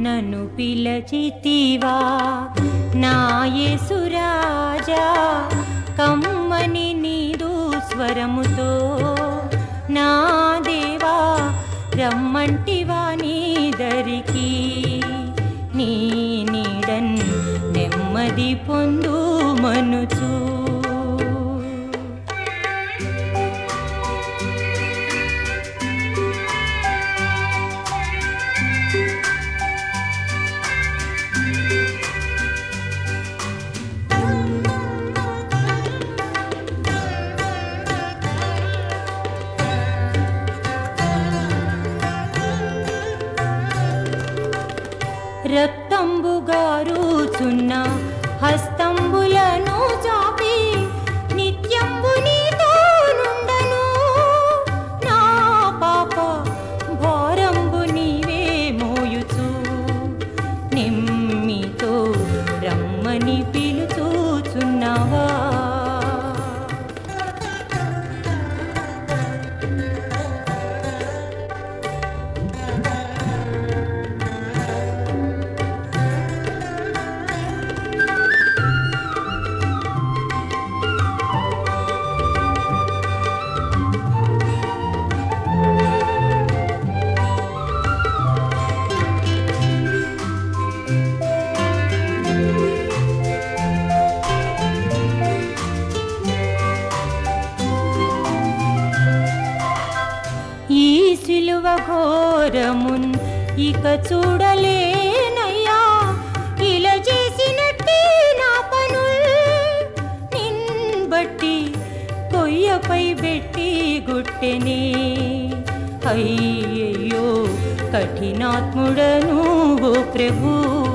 నన్ను పిలచితివా నా యేసురాజా కమ్మని నీదు స్వరముతో నా దేవా రమ్మంటివా నీ దరికి నీ నీడన్ నెమ్మది పొందు మనుచు రక్తంబుగారుచున్న హస్తంబులను చాపి నిత్యంబు నీతో నుండను నా పాప భారంబు నీవే మోయుచు నిమ్మితో రమ్మని పిలుచుచున్నావా ఈ సిలువ ఘోరమున్ ఇక చూడలేనయ్యా ఇలా చేసినట్టే నా పనుల్ నిన్ బట్టి కొయ్యపై పెట్టి గుట్టెనే అయ్యయ్యో కఠినాత్ముడను ఓ ప్రభు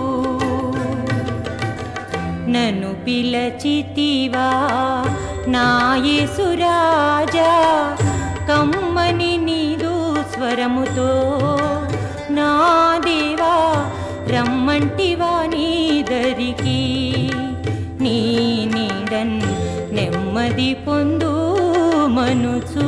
నన్ను పిలచితివా నా యేసురాజా కమ్మని నీదు స్వరముతో నా దేవా రమ్మంటివా నీ దరికి నీ నీడన్ నెమ్మది పొందు మనుచు